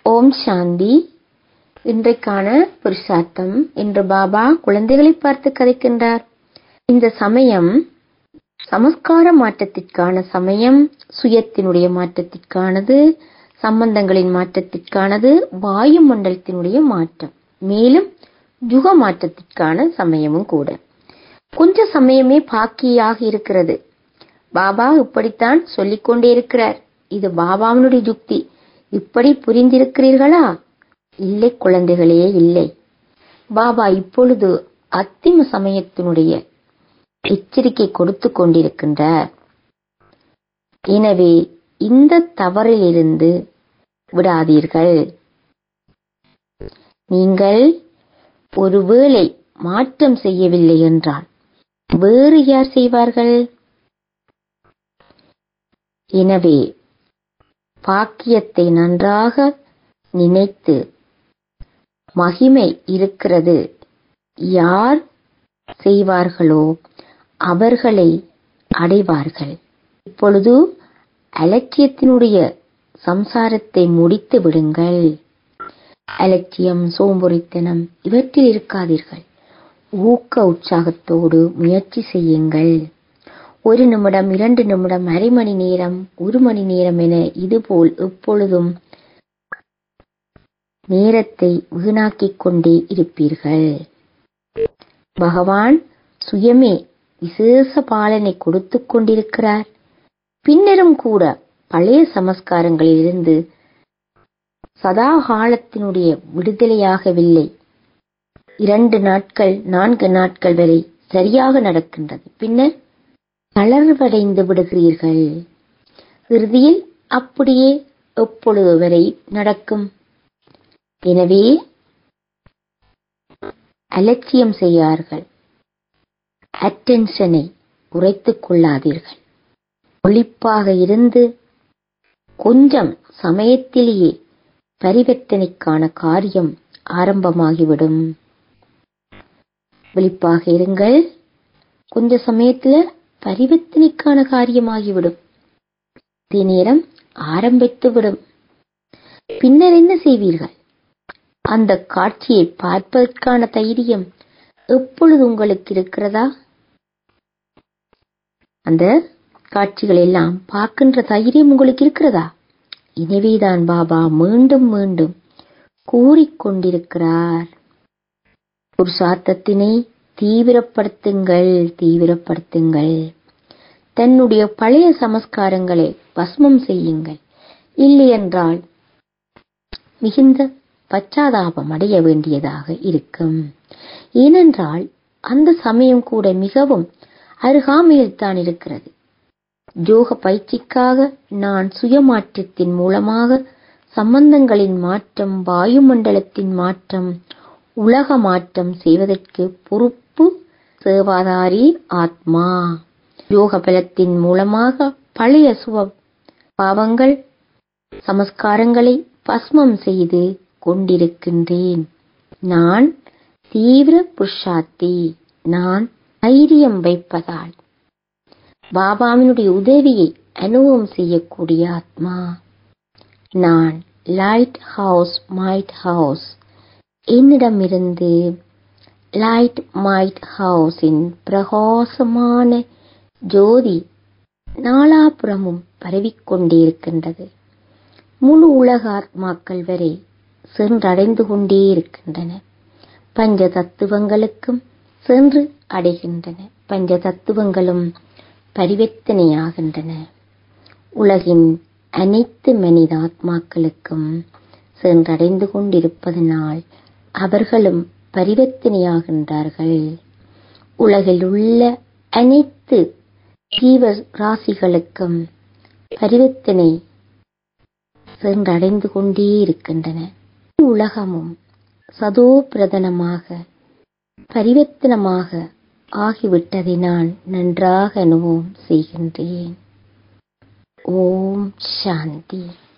ஓம் சாந்தி இன்றைக்கான புருஷார்த்தம் என்று பாபா குழந்தைகளை பார்த்து கதைக்கின்றார் இந்த சமயம் சமஸ்கார மாற்றத்திற்கான சமயம் சுயத்தினுடைய மாற்றத்திற்கானது சம்பந்தங்களின் மாற்றத்திற்கானது வாயு மண்டலத்தினுடைய மாற்றம் மேலும் யுக மாற்றத்திற்கான சமயமும் கூட கொஞ்ச சமயமே பாக்கியாக இருக்கிறது பாபா இப்படித்தான் சொல்லிக் கொண்டே இருக்கிறார் இது பாபாவினுடைய யுக்தி இப்படி புரிந்திருக்கிறீர்களா இல்லை குழந்தைகளே இல்லை பாபா இப்பொழுது அத்திம சமயத்தினுடைய எச்சரிக்கை கொடுத்து கொண்டிருக்கின்றார் எனவே இந்த தவறிலிருந்து விடாதீர்கள் நீங்கள் ஒருவேளை மாற்றம் செய்யவில்லை என்றால் வேறு யார் செய்வார்கள் எனவே பாக்கியத்தை நன்றாக நினைத்து மகிமை இருக்கிறது யார் செய்வார்களோ அவர்களை அடைவார்கள் இப்பொழுது அலட்சியத்தினுடைய சம்சாரத்தை முடித்து விடுங்கள் அலட்சியம் சோம்புறித்தனம் இவற்றில் இருக்காதீர்கள் ஊக்க உற்சாகத்தோடு முயற்சி செய்யுங்கள் ஒரு நிமிடம் இரண்டு நிமிடம் அரை மணி நேரம் ஒரு மணி நேரம் என இதுபோல் எப்பொழுதும் நேரத்தை வீணாக்கிக் கொண்டே இருப்பீர்கள் பகவான் சுயமே விசேஷ பாலனை கொடுத்துக் கொண்டிருக்கிறார் பின்னரும் கூட பழைய சமஸ்காரங்களிலிருந்து சதா காலத்தினுடைய விடுதலையாகவில்லை இரண்டு நாட்கள் நான்கு நாட்கள் வரை சரியாக நடக்கின்றது பின்னர் தளர்வடைந்து விடுகிறீர்கள் இறுதியில் அப்படியே எப்பொழுது வரை நடக்கும் எனவே அலட்சியம் செய்யார்கள் அட்டென்ஷனை குறைத்துக் கொள்ளாதீர்கள் ஒளிப்பாக இருந்து கொஞ்சம் சமயத்திலேயே பரிவர்த்தனைக்கான காரியம் ஆரம்பமாகிவிடும் விழிப்பாக இருங்கள் கொஞ்ச சமயத்துல பரிவர்த்தனைக்கான காரியமாகிவிடும் அதே நேரம் ஆரம்பித்து விடும் பின்னர் என்ன செய்வீர்கள் அந்த காட்சியை பார்ப்பதற்கான தைரியம் எப்பொழுது உங்களுக்கு இருக்கிறதா அந்த காட்சிகள் எல்லாம் பார்க்கின்ற தைரியம் உங்களுக்கு இருக்கிறதா எனவேதான் பாபா மீண்டும் மீண்டும் கூறிக்கொண்டிருக்கிறார் புருஷார்த்தத்தினை தீவிரப்படுத்துங்கள் தீவிரப்படுத்துங்கள் தன்னுடைய பழைய சமஸ்காரங்களை பஸ்மம் செய்யுங்கள் இல்லையென்றால் மிகுந்த பச்சாதாபம் அடைய வேண்டியதாக இருக்கும் ஏனென்றால் அந்த சமயம் கூட மிகவும் அருகாமையில் தான் இருக்கிறது யோக பயிற்சிக்காக நான் சுயமாற்றத்தின் மூலமாக சம்பந்தங்களின் மாற்றம் வாயுமண்டலத்தின் மாற்றம் உலக மாற்றம் செய்வதற்கு பொறுப்பு சேவாதாரி ஆத்மா யோக பலத்தின் மூலமாக பழைய சுவ பாவங்கள் சமஸ்காரங்களை பஸ்மம் செய்து கொண்டிருக்கின்றேன் நான் தீவிர புருஷார்த்தி நான் தைரியம் வைப்பதால் பாபாவினுடைய உதவியை அனுபவம் செய்யக்கூடிய ஆத்மா நான் லைட் ஹவுஸ் மைட் ஹவுஸ் என்னிடமிருந்து லைட் மைட் ஹவுஸின் பிரகாசமான ஜோதி நாலாபுறமும் பரவிக்கொண்டே முழு உலக ஆத்மாக்கள் வரை சென்றடைந்து கொண்டே இருக்கின்றன பஞ்ச தத்துவங்களுக்கும் சென்று அடைகின்றன பஞ்ச தத்துவங்களும் பரிவர்த்தனையாகின்றன உலகின் அனைத்து மனித ஆத்மாக்களுக்கும் சென்றடைந்து கொண்டிருப்பதனால் அவர்களும் பரிவர்த்தனையாகின்றார்கள் உலகில் உள்ள அனைத்து ஜீவ ராசிகளுக்கும் பரிவர்த்தனை சென்றடைந்து கொண்டே இருக்கின்றன உலகமும் சதோ பிரதனமாக பரிவர்த்தனமாக ஆகிவிட்டதை நான் நன்றாக அனுபவம் செய்கின்றேன் ஓம் சாந்தி